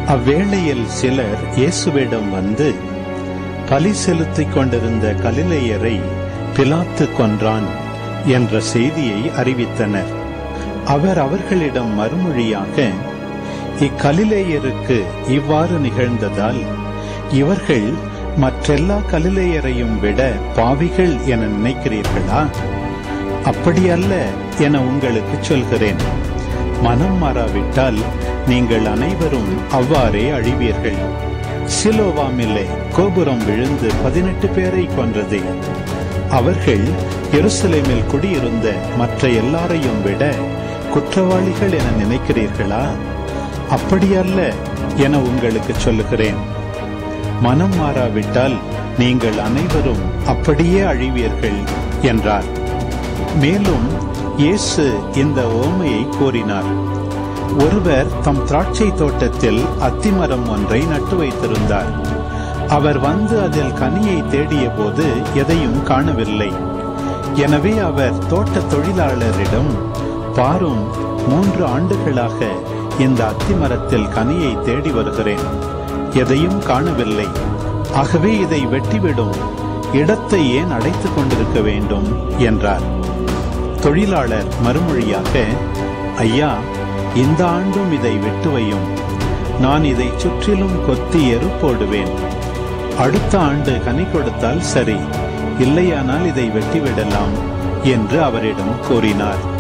அவ்வேளையில் சிலர் இயேசுவிடம் வந்து பலி செலுத்திக் கொண்டிருந்த கலிலேயரை பிலாத்து கொன்றான் என்ற செய்தியை அறிவித்தனர் அவர் அவர்களிடம் மறுமொழியாக இக்கலிலேயருக்கு இவ்வாறு நிகழ்ந்ததால் இவர்கள் மற்றெல்லா கலிலேயரையும் விட பாவிகள் என நினைக்கிறீர்களா அப்படியல்ல என உங்களுக்கு சொல்கிறேன் மனம் மாறாவிட்டால் நீங்கள் அனைவரும் அவ்வாறே அழிவீர்கள் சிலோவாமிலே கோபுரம் விழுந்து பதினெட்டு பேரை கொன்றது அவர்கள் எருசலேமில் குடியிருந்த மற்ற எல்லாரையும் விட குற்றவாளிகள் என நினைக்கிறீர்களா அப்படியல்ல என உங்களுக்கு சொல்லுகிறேன் மனம் மாறாவிட்டால் நீங்கள் அனைவரும் அப்படியே அழிவீர்கள் என்றார் மேலும் இயேசு இந்த ஓமையை கூறினார் ஒருவர் தம் திராட்சை தோட்டத்தில் அத்திமரம் ஒன்றை நட்டு வைத்திருந்தார் அவர் வந்து அதில் கனியை தேடிய போது எதையும் காணவில்லை எனவே அவர் தோட்ட தொழிலாளரிடம் பாரும் மூன்று ஆண்டுகளாக இந்த அத்திமரத்தில் கனியை தேடி வருகிறேன் எதையும் காணவில்லை ஆகவே இதை வெட்டிவிடும் இடத்தை ஏன் அடைத்துக் கொண்டிருக்க வேண்டும் என்றார் தொழிலாளர் மறுமொழியாக ஐயா இந்த ஆண்டும் இதை வெட்டு வையும் நான் இதை சுற்றிலும் கொத்தி எரு போடுவேன் அடுத்த ஆண்டு கனி கொடுத்தால் சரி இல்லையானால் இதை வெட்டிவிடலாம் என்று அவரிடம் கூறினார்